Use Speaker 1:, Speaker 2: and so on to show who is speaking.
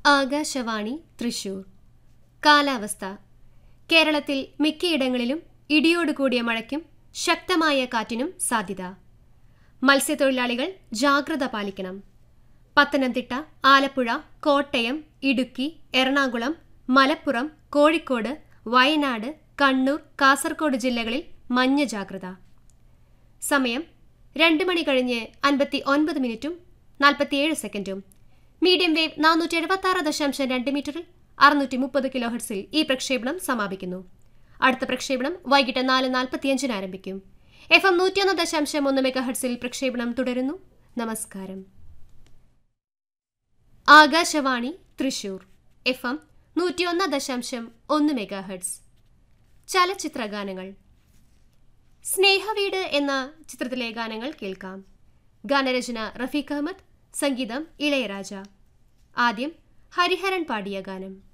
Speaker 1: ആകാശവാണി തൃശൂർ കാലാവസ്ഥ കേരളത്തിൽ മിക്കയിടങ്ങളിലും ഇടിയോടുകൂടിയ മഴയ്ക്കും ശക്തമായ കാറ്റിനും സാധ്യത മത്സ്യത്തൊഴിലാളികൾ ജാഗ്രത പാലിക്കണം പത്തനംതിട്ട ആലപ്പുഴ കോട്ടയം ഇടുക്കി എറണാകുളം മലപ്പുറം കോഴിക്കോട് വയനാട് കണ്ണൂർ കാസർഗോഡ് ജില്ലകളിൽ മഞ്ഞ ജാഗ്രത സമയം രണ്ട് മണി കഴിഞ്ഞ് അൻപത്തി ഒൻപത് മിനിറ്റും നാൽപ്പത്തിയേഴ് സെക്കൻഡും മീഡിയം വേവ് നാനൂറ്റി എഴുപത്തി ആറ് ദശാംശം രണ്ട് മീറ്ററിൽ അറുന്നൂറ്റി മുപ്പത് കിലോ ഹെർട്സിൽ ഈ പ്രക്ഷേപണം സമാപിക്കുന്നു അടുത്ത പ്രക്ഷേപണം വൈകിട്ട് നാല് നാൽപ്പത്തിയഞ്ചിന് ആരംഭിക്കും എഫ് എം നൂറ്റിയൊന്ന് ദശാംശം ഒന്ന് മെഗാ ഹെർട്സിൽ പ്രക്ഷേപണം തുടരുന്നു നമസ്കാരം ആകാശവാണി തൃശൂർ എഫ് എം നൂറ്റിയൊന്ന് ദശാംശം ഒന്ന് മെഗാ ഹെർട്സ് ചലച്ചിത്ര ഗാനങ്ങൾ സ്നേഹവീട് എന്ന ചിത്രത്തിലെ ഗാനങ്ങൾ കേൾക്കാം ഗാനരചന റഫീഖ് അഹമ്മദ് സംഗീതം ഇളയരാജ ആദ്യം ഹരിഹരൻ പാടിയ ഗാനം